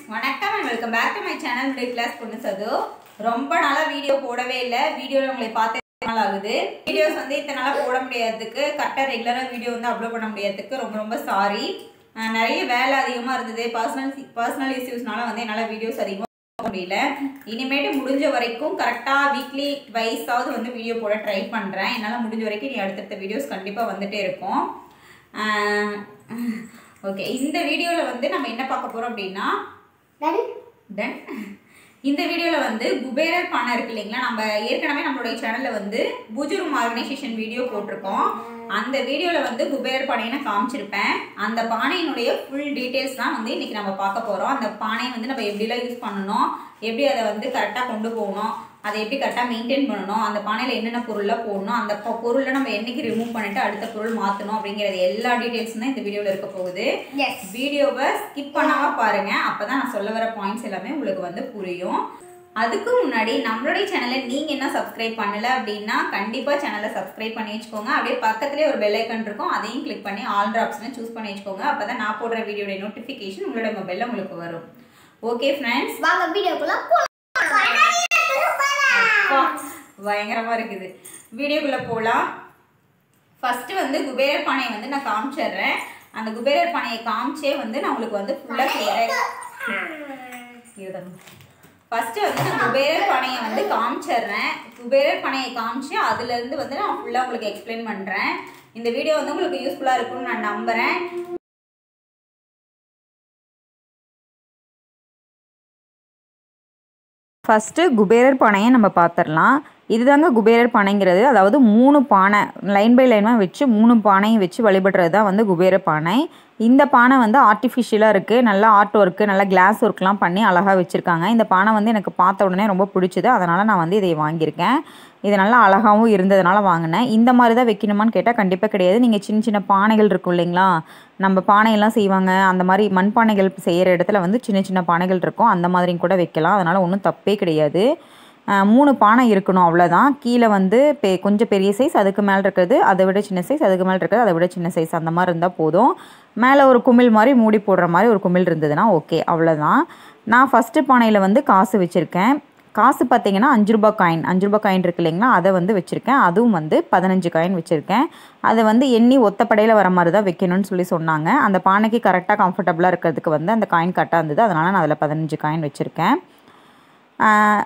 வணக்கம் and welcome back to my channel middle class பொண்ணு சது ரொம்ப நாளா வீடியோ போடவே இல்லை வீடியோவில் உங்களை பார்த்து நாள் ஆகுது வீடியோஸ் வந்து இத்தனை நாளாக போட முடியாததுக்கு கரெக்டாக ரெகுலராக வீடியோ வந்து அப்லோட் பண்ண முடியாததுக்கு ரொம்ப ரொம்ப சாரி நிறைய வேலை அதிகமாக இருந்தது பர்சனல் பர்சனல் இஷ்யூஸ்னால வந்து என்னால் வீடியோஸ் அதிகமாக போட முடியல இனிமேட்டு முடிஞ்ச வரைக்கும் கரெக்டாக வீக்லி வைஸாவது வந்து வீடியோ போட ட்ரை பண்ணுறேன் என்னால் முடிஞ்ச வரைக்கும் நீ அடுத்தடுத்த வீடியோஸ் கண்டிப்பாக வந்துட்டே இருக்கும் ஓகே இந்த வீடியோவில் வந்து நம்ம என்ன பார்க்க போகிறோம் அப்படின்னா தென் இந்த வீடியோவில் வந்து குபேரர் பானை இருக்கு இல்லைங்களா நம்ம ஏற்கனவே நம்மளுடைய சேனலில் வந்து புஜுரும் ஆர்கனைசேஷன் வீடியோ போட்டிருக்கோம் அந்த வீடியோவில் வந்து குபேரர் பானையை நான் காமிச்சிருப்பேன் அந்த பானையினுடைய ஃபுல் டீட்டெயில்ஸ் தான் வந்து இன்றைக்கி நம்ம பார்க்க போகிறோம் அந்த பானையை வந்து நம்ம எப்படிலாம் யூஸ் பண்ணணும் எப்படி அதை வந்து கரெக்டாக கொண்டு போகணும் அதை எப்படி கரெக்டாக மெயின்டைன் பண்ணணும் அந்த பானையில் என்னென்ன பொருள்லாம் போடணும் அந்த பொ- பொருளை நம்ம என்னைக்கு ரிமூவ் பண்ணிட்டு அடுத்த பொருள் மாற்றணும் அப்படிங்கிறது எல்லா டீட்டெயில்ஸும் தான் இந்த வீடியோவில் இருக்க போகுது எஸ் வீடியோவை ஸ்கிப் பண்ணாம பாருங்க அப்பதான் நான் சொல்ல வர பாயிண்ட்ஸ் எல்லாமே உங்களுக்கு வந்து புரியும் அதுக்கு முன்னாடி நம்மளுடைய சேனலை நீங்க என்ன சப்ஸ்கிரைப் பண்ணல அப்படின்னா கண்டிப்பா சேனலை சப்ஸ்கிரைப் பண்ணி வச்சுக்கோங்க அப்படியே பக்கத்துலேயே ஒரு பெல் ஐக்கன் இருக்கும் அதையும் கிளிக் பண்ணி ஆல் ஆப்ஷனை சூஸ் பண்ணி வச்சுக்கோங்க அப்பதான் நான் போடுற வீடியோட நோட்டிஃபிகேஷன் உங்களோட மொபைல்ல உங்களுக்கு வரும் ஓகே ஃப்ரெண்ட்ஸ் வாங்க வீடியோக்குள்ள பயங்கரமா இருக்குது வீடியோக்குள்ள போகலாம் ஃபர்ஸ்ட் வந்து குபேரர் பானையை வந்து நான் காமிச்சிடுறேன் அந்த குபேரர் பானையை காமிச்சே வந்து நான் உங்களுக்கு வந்து ஃபுல்லாக கிளியராக ஃபர்ஸ்ட் வந்து நான் குபேரர் பானையை வந்து காமிச்சிடுறேன் குபேரர் பானையை காமிச்சு அதுலேருந்து வந்து நான் ஃபுல்லாக உங்களுக்கு எக்ஸ்பிளைன் பண்ணுறேன் இந்த வீடியோ வந்து உங்களுக்கு யூஸ்ஃபுல்லாக இருக்கும்னு நான் நம்புகிறேன் ஃபஸ்ட்டு குபேரர் பானையை நம்ம பார்த்துடலாம் இதுதாங்க குபேரர் பானைங்கிறது அதாவது மூணு பானை லைன் பை லைனாக வச்சு மூணு பானையும் வச்சு வழிபடுறது தான் வந்து குபேர பானை இந்த பானை வந்து ஆர்டிஃபிஷியலாக இருக்குது நல்லா ஆர்ட் ஒர்க்கு நல்லா கிளாஸ் ஒர்க்லாம் பண்ணி அழகாக வச்சுருக்காங்க இந்த பானை வந்து எனக்கு பார்த்த உடனே ரொம்ப பிடிச்சது அதனால் நான் வந்து இதை வாங்கியிருக்கேன் இது நல்லா அழகாகவும் இருந்ததுனால வாங்கினேன் இந்த மாதிரி தான் வைக்கணுமான்னு கேட்டால் கண்டிப்பாக கிடையாது நீங்கள் சின்ன சின்ன பானைகள் இருக்கும் இல்லைங்களா நம்ம பானையெல்லாம் செய்வாங்க அந்த மாதிரி மண்பானைகள் செய்கிற இடத்துல வந்து சின்ன சின்ன பானைகள் இருக்கும் அந்த மாதிரியும் கூட வைக்கலாம் அதனால் ஒன்றும் தப்பே கிடையாது அஹ் மூணு பானை இருக்கணும் அவ்வளோதான் கீழே வந்து பெ கொஞ்சம் பெரிய சைஸ் அதுக்கு மேலே இருக்கிறது அதை விட சின்ன சைஸ் அதுக்கு மேலே இருக்கிறது அதை விட சின்ன சைஸ் அந்த மாதிரி இருந்தால் போதும் மேலே ஒரு குமிழ் மாதிரி மூடி போடுற மாதிரி ஒரு குமிழ் இருந்ததுன்னா ஓகே அவ்வளோதான் நான் ஃபஸ்ட்டு பானையில் வந்து காசு வச்சுருக்கேன் காசு பார்த்தீங்கன்னா அஞ்சு ரூபாய் காயின் அஞ்சு ரூபாய் காயின் இருக்கு இல்லைங்களா அதை வந்து வச்சுருக்கேன் அதுவும் வந்து பதினஞ்சு காயின் வச்சுருக்கேன் அதை வந்து எண்ணி ஒத்தப்படையில் வர மாதிரி தான் வைக்கணும்னு சொல்லி சொன்னாங்க அந்த பானைக்கு கரெக்டாக கம்ஃபர்டபுளாக இருக்கிறதுக்கு வந்து அந்த காயின் கரெக்டாக இருந்தது அதனால் நான் அதில் பதினஞ்சு காயின் வச்சுருக்கேன் ஆஹ்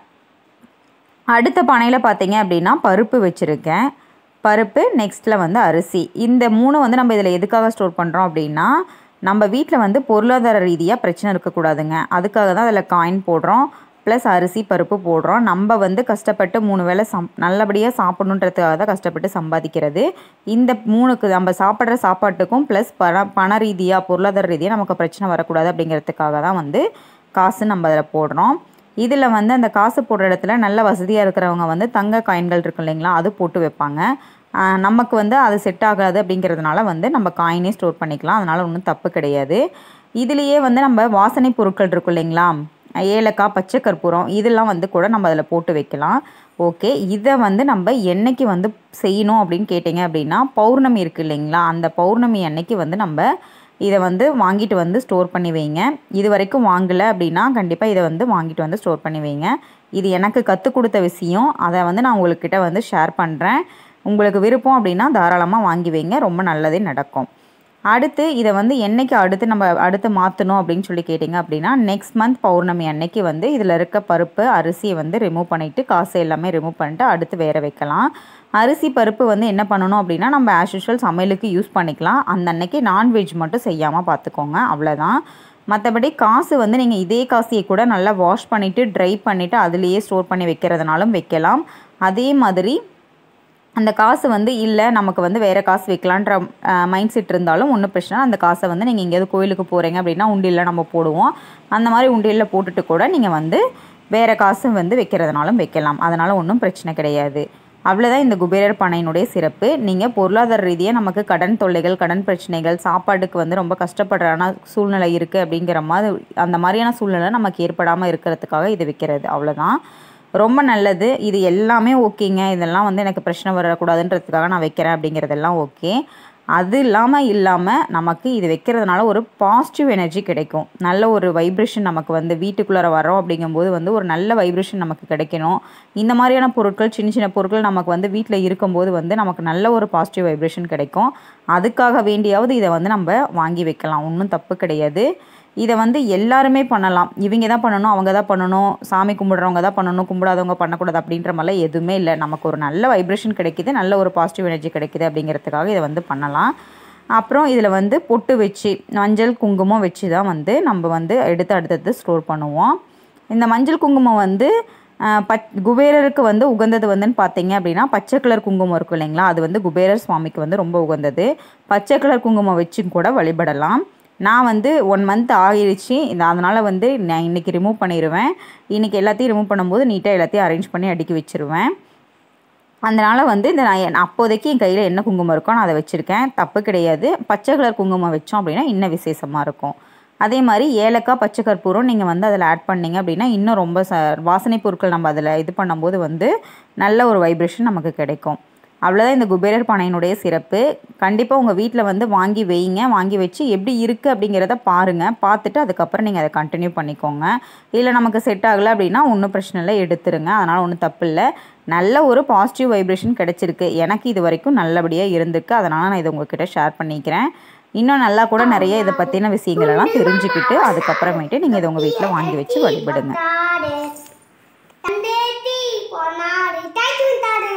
அடுத்த பானையில் பார்த்தீங்க அப்படின்னா பருப்பு வச்சுருக்கேன் பருப்பு நெக்ஸ்ட்டில் வந்து அரிசி இந்த மூணு வந்து நம்ம இதில் எதுக்காக ஸ்டோர் பண்ணுறோம் அப்படின்னா நம்ம வீட்டில் வந்து பொருளாதார ரீதியாக பிரச்சனை இருக்கக்கூடாதுங்க அதுக்காக தான் அதில் காயின் போடுறோம் ப்ளஸ் அரிசி பருப்பு போடுறோம் நம்ம வந்து கஷ்டப்பட்டு மூணு வேளை சம் நல்லபடியாக சாப்பிடணுன்றதுக்காக தான் கஷ்டப்பட்டு சம்பாதிக்கிறது இந்த மூணுக்கு நம்ம சாப்பிட்ற சாப்பாட்டுக்கும் ப்ளஸ் பண பண ரீதியாக பொருளாதார ரீதியாக நமக்கு பிரச்சனை வரக்கூடாது அப்படிங்கிறதுக்காக தான் வந்து காசு நம்ம அதில் போடுறோம் இதில் வந்து அந்த காசு போடுற இடத்துல நல்ல வசதியாக இருக்கிறவங்க வந்து தங்க காயின்கள் இருக்கு இல்லைங்களா அது போட்டு வைப்பாங்க ஆஹ் நமக்கு வந்து அது செட் ஆகாது அப்படிங்கிறதுனால வந்து நம்ம காயினே ஸ்டோர் பண்ணிக்கலாம் அதனால் ஒன்றும் தப்பு கிடையாது இதுலேயே வந்து நம்ம வாசனை பொருட்கள் இருக்கும் இல்லைங்களா ஏலக்காய் பச்சை கற்பூரம் இதெல்லாம் வந்து கூட நம்ம அதில் போட்டு வைக்கலாம் ஓகே இதை வந்து நம்ம என்னைக்கு வந்து செய்யணும் அப்படின்னு கேட்டிங்க அப்படின்னா பௌர்ணமி இருக்குது இல்லைங்களா அந்த பௌர்ணமி அன்னைக்கு வந்து நம்ம இதை வந்து வாங்கிட்டு வந்து ஸ்டோர் பண்ணி வைங்க இது வரைக்கும் வாங்கலை அப்படின்னா கண்டிப்பாக இதை வந்து வாங்கிட்டு வந்து ஸ்டோர் பண்ணி வைங்க இது எனக்கு கற்றுக் கொடுத்த விஷயம் அதை வந்து நான் உங்கள்கிட்ட வந்து ஷேர் பண்ணுறேன் உங்களுக்கு விருப்பம் அப்படின்னா தாராளமாக வாங்கி வைங்க ரொம்ப நல்லதே நடக்கும் அடுத்து இதை வந்து என்னைக்கு அடுத்து நம்ம அடுத்து மாற்றணும் அப்படின்னு சொல்லி கேட்டிங்க அப்படின்னா நெக்ஸ்ட் மந்த் பௌர்ணமி அன்னைக்கு வந்து இதில் இருக்க பருப்பு அரிசியை வந்து ரிமூவ் பண்ணிவிட்டு காசு எல்லாமே ரிமூவ் பண்ணிட்டு அடுத்து வேற வைக்கலாம் அரிசி பருப்பு வந்து என்ன பண்ணணும் அப்படின்னா நம்ம ஆஸ் யூஷுவல் சமையலுக்கு யூஸ் பண்ணிக்கலாம் அந்த அன்னைக்கு நான்வெஜ் மட்டும் செய்யாமல் பார்த்துக்கோங்க அவ்வளோதான் மற்றபடி காசு வந்து நீங்கள் இதே காசியை கூட நல்லா வாஷ் பண்ணிவிட்டு ட்ரை பண்ணிவிட்டு அதுலேயே ஸ்டோர் பண்ணி வைக்கிறதுனாலும் வைக்கலாம் அதே மாதிரி அந்த காசு வந்து இல்லை நமக்கு வந்து வேறு காசு வைக்கலான்ற மைண்ட் செட் இருந்தாலும் ஒன்றும் பிரச்சனை இல்ல. அந்த காசை வந்து நீங்கள் எங்கேயாவது கோயிலுக்கு போகிறீங்க அப்படின்னா உண்டியலில் நம்ம போடுவோம் அந்த மாதிரி உண்டியலில் போட்டுட்டு கூட நீங்கள் வந்து வேறு காசு வந்து வைக்கிறதுனாலும் வைக்கலாம் அதனால் ஒன்றும் பிரச்சனை கிடையாது அவ்வளோதான் இந்த குபேரர் பானையினுடைய சிறப்பு நீங்கள் பொருளாதார ரீதியாக நமக்கு கடன் தொல்லைகள் கடன் பிரச்சனைகள் சாப்பாட்டுக்கு வந்து ரொம்ப கஷ்டப்படுறான சூழ்நிலை இருக்குது அப்படிங்கிற மாதிரி அந்த மாதிரியான சூழ்நிலை நமக்கு ஏற்படாமல் இருக்கிறதுக்காக இது விற்கிறது அவ்வளோதான் ரொம்ப நல்லது இது எல்லாமே ஓகேங்க இதெல்லாம் வந்து எனக்கு பிரச்சனை வரக்கூடாதுன்றதுக்காக நான் வைக்கிறேன் அப்படிங்கிறதெல்லாம் ஓகே அது இல்லாமல் இல்லாமல் நமக்கு இது வைக்கிறதுனால ஒரு பாசிட்டிவ் எனர்ஜி கிடைக்கும் நல்ல ஒரு வைப்ரேஷன் நமக்கு வந்து வீட்டுக்குள்ளார வரோம் அப்படிங்கும்போது வந்து ஒரு நல்ல வைப்ரேஷன் நமக்கு கிடைக்கணும் இந்த மாதிரியான பொருட்கள் சின்ன சின்ன பொருட்கள் நமக்கு வந்து வீட்டில் இருக்கும்போது வந்து நமக்கு நல்ல ஒரு பாசிட்டிவ் வைப்ரேஷன் கிடைக்கும் அதுக்காக வேண்டியாவது இதை வந்து நம்ம வாங்கி வைக்கலாம் ஒன்றும் தப்பு கிடையாது இதை வந்து எல்லாருமே பண்ணலாம் இவங்க தான் பண்ணணும் அவங்க தான் பண்ணணும் சாமி கும்பிடுறவங்க தான் பண்ணணும் கும்பிடாதவங்க பண்ணக்கூடாது அப்படின்ற மாதிரிலாம் எதுவுமே இல்லை நமக்கு ஒரு நல்ல வைப்ரேஷன் கிடைக்குது நல்ல ஒரு பாசிட்டிவ் எனர்ஜி கிடைக்குது அப்படிங்கிறதுக்காக இதை வந்து பண்ணலாம் அப்புறம் இதில் வந்து பொட்டு வச்சு மஞ்சள் குங்குமம் வச்சு தான் வந்து நம்ம வந்து எடுத்து அடுத்தது ஸ்டோர் பண்ணுவோம் இந்த மஞ்சள் குங்குமம் வந்து ஆஹ், பச் குபேரருக்கு வந்து உகந்தது வந்துன்னு பார்த்தீங்க அப்படின்னா பச்சை கலர் குங்குமம் இருக்கும் இல்லைங்களா அது வந்து குபேரர் சுவாமிக்கு வந்து ரொம்ப உகந்தது பச்சை கலர் குங்குமம் வச்சு கூட வழிபடலாம் நான் வந்து ஒன் மந்த் ஆகிருச்சு இந்த அதனால் வந்து நான் இன்றைக்கி ரிமூவ் பண்ணிடுவேன் இன்றைக்கி எல்லாத்தையும் ரிமூவ் பண்ணும்போது நீட்டாக எல்லாத்தையும் அரேஞ்ச் பண்ணி அடுக்கி வச்சுருவேன் அதனால் வந்து இந்த நான் என் அப்போதைக்கு என் கையில் என்ன குங்குமம் இருக்கோ நான் அதை வச்சுருக்கேன் தப்பு கிடையாது பச்சை கலர் குங்குமம் வச்சோம் அப்படின்னா இன்னும் விசேஷமாக இருக்கும் அதே மாதிரி ஏலக்காய் பச்சை கற்பூரம் நீங்கள் வந்து அதில் ஆட் பண்ணீங்க அப்படின்னா இன்னும் ரொம்ப ச வாசனை பொருட்கள் நம்ம அதில் இது பண்ணும்போது வந்து நல்ல ஒரு வைப்ரேஷன் நமக்கு கிடைக்கும் அவ்வளோதான் இந்த குபேரர் பானையினுடைய சிறப்பு கண்டிப்பாக உங்கள் வீட்டில் வந்து வாங்கி வைங்க வாங்கி வச்சு எப்படி இருக்குது அப்படிங்கிறத பாருங்கள் பார்த்துட்டு அதுக்கப்புறம் நீங்கள் அதை கண்டினியூ பண்ணிக்கோங்க இல்லை நமக்கு செட் ஆகலை அப்படின்னா ஒன்றும் பிரச்சனை இல்லை எடுத்துருங்க அதனால் ஒன்றும் தப்பு இல்லை நல்ல ஒரு பாசிட்டிவ் வைப்ரேஷன் கிடச்சிருக்கு எனக்கு இது வரைக்கும் நல்லபடியாக இருந்திருக்கு அதனால் நான் இதை உங்ககிட்ட ஷேர் பண்ணிக்கிறேன் இன்னும் நல்லா கூட நிறைய இதை பற்றின விஷயங்கள் எல்லாம் தெரிஞ்சுக்கிட்டு அதுக்கப்புறமேட்டு நீங்கள் இதை உங்கள் வீட்டில் வாங்கி வச்சு வழிபடுங்க தாடு தந்தேத்தி போனாடு டாய்க்கு விட்டாடு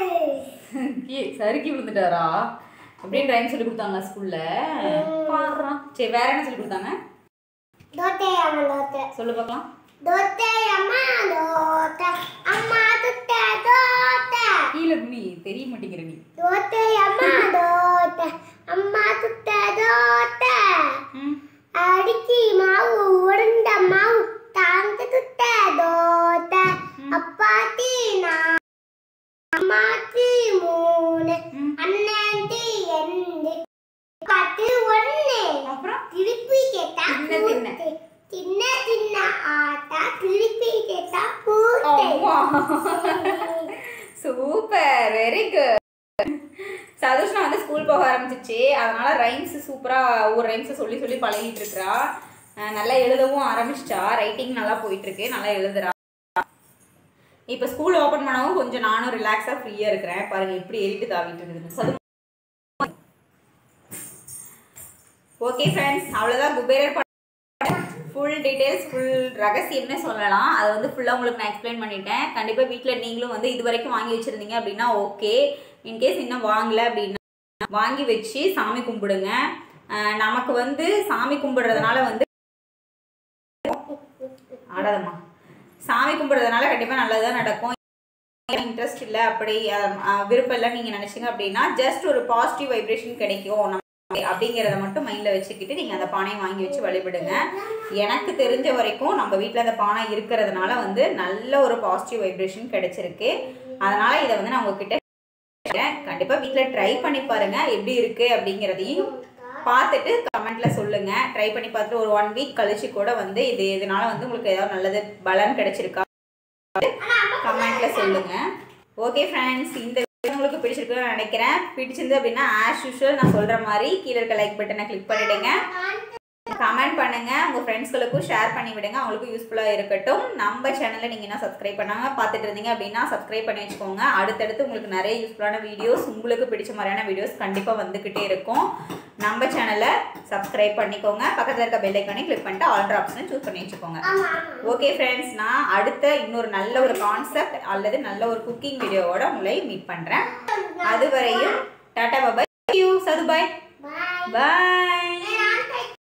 சறுக்கி விழுந்துட்டாரா அப்படின்னு ரைம் சொல்லி கொடுத்தாங்களா ஸ்கூல்ல பாடுறான் சரி வேற என்ன சொல்லி கொடுத்தாங்க தோட்டை அம்மா தோட்டை சொல்லு பார்க்கலாம் தோட்டை அம்மா தோட்டை அம்மா துட்டை தோட்டை கீழே நீ தெரிய மாட்டேங்கிற நீ தோட்டை அம்மா தோட்டை அம்மா துட்டை தோட்டை அடிக்கி மாவு உருண்ட மாவு தாங்க துட்டை தோட்டை அப்பாத்தி நான் அம்மாத்தி மூணு அண்ணாத்தி ரெண்டு பத்து ஒண்ணு அப்புறம் திருப்பி கேட்டா தின்ன தின்ன. பூத்து. சின்ன சின்ன ஆட்டா திருப்பி கேட்டா பூத்து சூப்பர் வெரி குட் சதோஷ்னா வந்து ஸ்கூல் போக ஆரம்பிச்சிச்சு அதனால ரைம்ஸ் சூப்பராக ஒவ்வொரு ரைம்ஸை சொல்லி சொல்லி பழகிட்டு இருக்கிறா அஹ் நல்லா எழுதவும் ஆரம்பிச்சிட்டா ரைட்டிங் நல்லா போயிட்டு இருக்கு நல்லா எழுதுறா இப்போ ஸ்கூல் ஓப்பன் பண்ணவும் கொஞ்சம் நானும் ரிலாக்ஸாக ஃப்ரீயாக இருக்கிறேன் பாருங்க எப்படி ஏறிட்டு தாவிட்டு இருக்குது சது ஓகே ஃப்ரெண்ட்ஸ் அவ்வளோதான் குபேரர் ஃபுல் டீட்டெயில்ஸ் ஃபுல் ரகசியம்னே சொல்லலாம் அது வந்து ஃபுல்லாக உங்களுக்கு நான் எக்ஸ்பிளைன் பண்ணிட்டேன் கண்டிப்பாக வீட்டில் நீங்களும் வந்து இது வரைக்கும் வாங்கி வச்சுருந்தீங்க அப்படின்னா ஓகே இன்கேஸ் இன்னும் வாங்கலை அப்படின்னா வாங்கி வச்சு சாமி கும்பிடுங்க அஹ் நமக்கு வந்து சாமி கும்பிடுறதுனால வந்து ஆடாதம்மா சாமி கும்பிடுறதுனால கண்டிப்பாக நல்லதாக நடக்கும் இன்ட்ரெஸ்ட் இல்லை அப்படி அஹ், அஹ், விருப்பம் இல்லை நீங்கள் நினச்சிங்க அப்படின்னா ஜஸ்ட் ஒரு பாசிட்டிவ் வைப்ரேஷன் கிடைக்கும் நம்ம அப்படிங்கிறத மட்டும் மைண்டில் வச்சுக்கிட்டு நீங்கள் அந்த பானையை வாங்கி வச்சு வழிபடுங்க எனக்கு தெரிஞ்ச வரைக்கும் நம்ம வீட்டில் அந்த பானை இருக்கிறதுனால வந்து நல்ல ஒரு பாசிட்டிவ் வைப்ரேஷன் கிடைச்சிருக்கு அதனால் இதை வந்து நான் உங்ககிட்ட கண்டிப்பாக வீட்டில் ட்ரை பண்ணி பாருங்க எப்படி இருக்குது அப்படிங்கிறதையும் பார்த்துட்டு கமெண்ட்ல சொல்லுங்க ட்ரை பண்ணி பார்த்துட்டு ஒரு ஒன் வீக் கழிச்சு கூட வந்து இது இதனால வந்து உங்களுக்கு ஏதாவது நல்லது பலன் கிடைச்சிருக்கா கமெண்ட்ல சொல்லுங்க ஓகே ஃப்ரெண்ட்ஸ் இந்த video உங்களுக்கு பிடிச்சிருக்குன்னு நினைக்கிறேன் பிடிச்சிருந்து அப்படின்னா ஆஸ் யூஷுவல் நான் சொல்ற மாதிரி கீழே இருக்க லைக் பட்டனை கிளிக் பண்ணிடுங்க கமெண்ட் பண்ணுங்க உங்க ஃப்ரெண்ட்ஸ்களுக்கும் ஷேர் பண்ணி விடுங்க அவங்களுக்கும் யூஸ்ஃபுல்லா இருக்கட்டும் நம்ம சேனலை நீங்க என்ன சப்ஸ்கிரைப் பண்ணாம பார்த்துட்டு இருந்தீங்க அப்படின்னா சப்ஸ்கிரைப் பண்ணி வச்சுக்கோங்க அடுத்தடுத்து உங்களுக்கு நிறைய யூஸ்ஃபுல்லான வீடியோஸ் உங்களுக்கு பிடிச்ச மாதிரியான வீடியோஸ் கண்டிப்பா வந்துகிட்டே இருக்கும் நம்ம சேனலை சப்ஸ்கிரைப் பண்ணிக்கோங்க பக்கத்துல இருக்க பெல் ஐக்கானே கிளிக் பண்ணிட்டு ஆல்ட்ரு ஆப்ஷனை சூஸ் பண்ணி வச்சுக்கோங்க ஆமா ஆமா ஓகே ஃப்ரெண்ட்ஸ் நான் அடுத்த இன்னொரு நல்ல ஒரு கான்செப்ட் அல்லது நல்ல ஒரு குக்கிங் வீடியோவோட உங்களை மீட் பண்றேன் அதுவரையும் டாடா பாபாய்